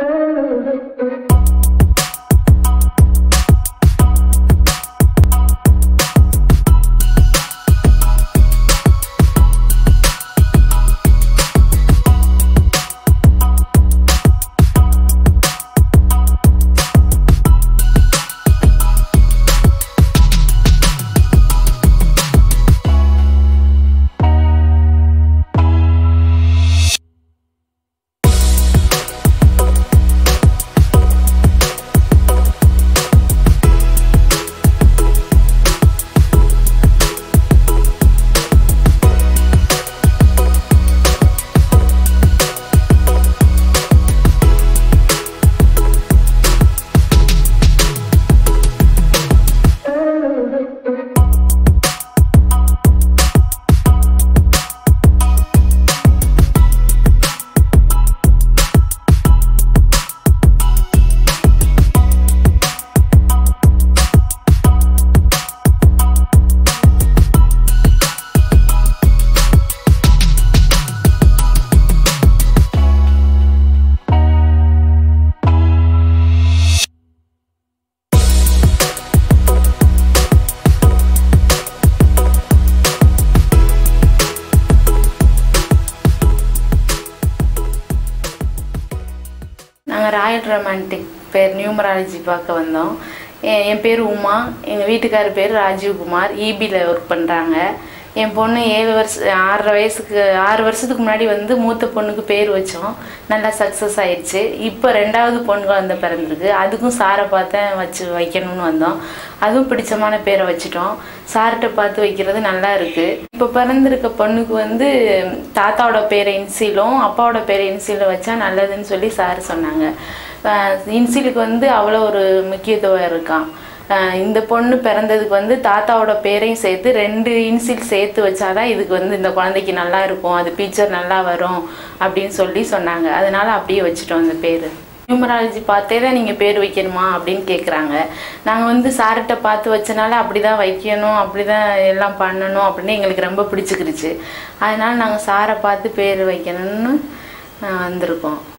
நாங்கள் Royal romantic பேர் numerology பார்க்க வந்தோம் என் என் பேர் உமா எங்கள் வீட்டுக்காரர் பேர் ராஜீவ்குமார் இபியில் ஒர்க் பண்ணுறாங்க என் பொண்ணு ஏழு வருஷம் ஆறரை வயசுக்கு ஆறு வருஷத்துக்கு முன்னாடி வந்து மூத்த பொண்ணுக்கு பேர் வச்சோம் நல்லா சக்ஸஸ் ஆயிடுச்சு இப்போ ரெண்டாவது பொண்ணு குழந்தை பிறந்திருக்கு அதுக்கும் சாரை பார்த்தேன் வச்சு வைக்கணும்னு வந்தோம் அதுவும் பிடிச்சமான பேரை வச்சுட்டோம் சார்கிட்ட பார்த்து வைக்கிறது நல்லா இருக்குது இப்போ பிறந்திருக்க பொண்ணுக்கு வந்து தாத்தாவோட பேரை இன்சிலும் அப்பாவோட பேரை இன்சிலும் வச்சா நல்லதுன்னு சொல்லி சார் சொன்னாங்க அஹ் இன்சிலுக்கு வந்து அவ்வளோ ஒரு முக்கியத்துவம் இருக்கான் அஹ் இந்த பொண்ணு பிறந்ததுக்கு வந்து தாத்தாவோட பேரையும் சேர்த்து ரெண்டு இன்சில் சேர்த்து வச்சாதான் இதுக்கு வந்து இந்த குழந்தைக்கு நல்லா இருக்கும் அது பிக்சர் நல்லா வரும் அப்படின்னு சொல்லி சொன்னாங்க அதனால அப்படியே வச்சுட்டோம் அந்த பேர் நியூமராலஜி பார்த்தே தான் நீங்கள் பேர் வைக்கணுமா அப்படின்னு கேட்குறாங்க நாங்கள் வந்து சார்கிட்ட பார்த்து வச்சனால அப்படி தான் வைக்கணும் அப்படி தான் எல்லாம் பண்ணணும் அப்படின்னு எங்களுக்கு ரொம்ப பிடிச்சிக்கிருச்சு அதனால நாங்கள் சாரை பார்த்து பேர் வைக்கணும்னு அஹ் வந்திருக்கோம்